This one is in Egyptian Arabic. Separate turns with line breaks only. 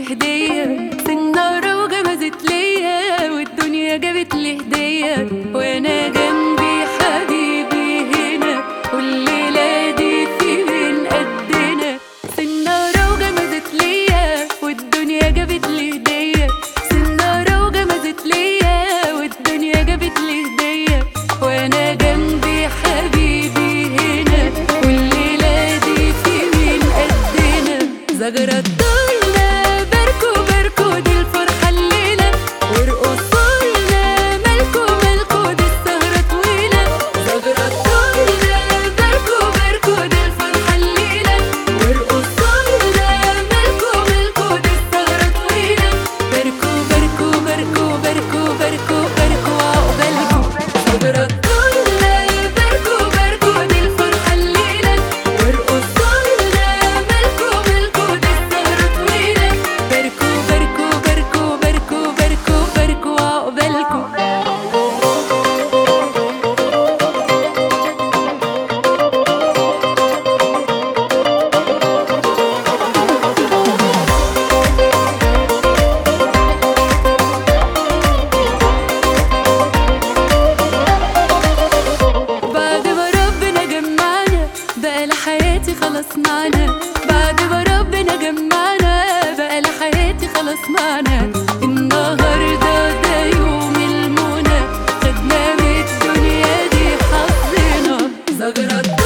هدية سنارة وجمزت ليا والدنيا جابت لي هدية وانا جنبي حبيبي هنا والليلة دي في بين قدنا سنارة وجمزت ليا والدنيا جابت لي هدية سنارة وجمزت ليا والدنيا جابت لي هدية وانا جنبي حبيبي هنا والليلة دي في مين قدنا زجرة الدنيا باركو باركو دي الفرحة الليلة وارقصوا لنا مالكو مالكو دي السهرة طويلة زجرة الدنيا باركو باركو دي الفرحة الليلة وارقصوا لنا مالكو مالكو دي السهرة طويلة باركو باركو باركو باركو باركو باركو عقبالكو زجرة الدنيا باركو باركو دي الفرحة الليلة وارقصوا لنا مالكو مالكو دي السهرة طويلة باركو باركو باركو باركو باركو باركو عقبالكو بعد ما ربنا جمعنا بقى لحياتي خلاص معنا بعد ما ربنا جمعنا بقى لحياتي خلاص معنا النهارده ده يوم المنى خدنا من الدنيا دي حظنا زجرة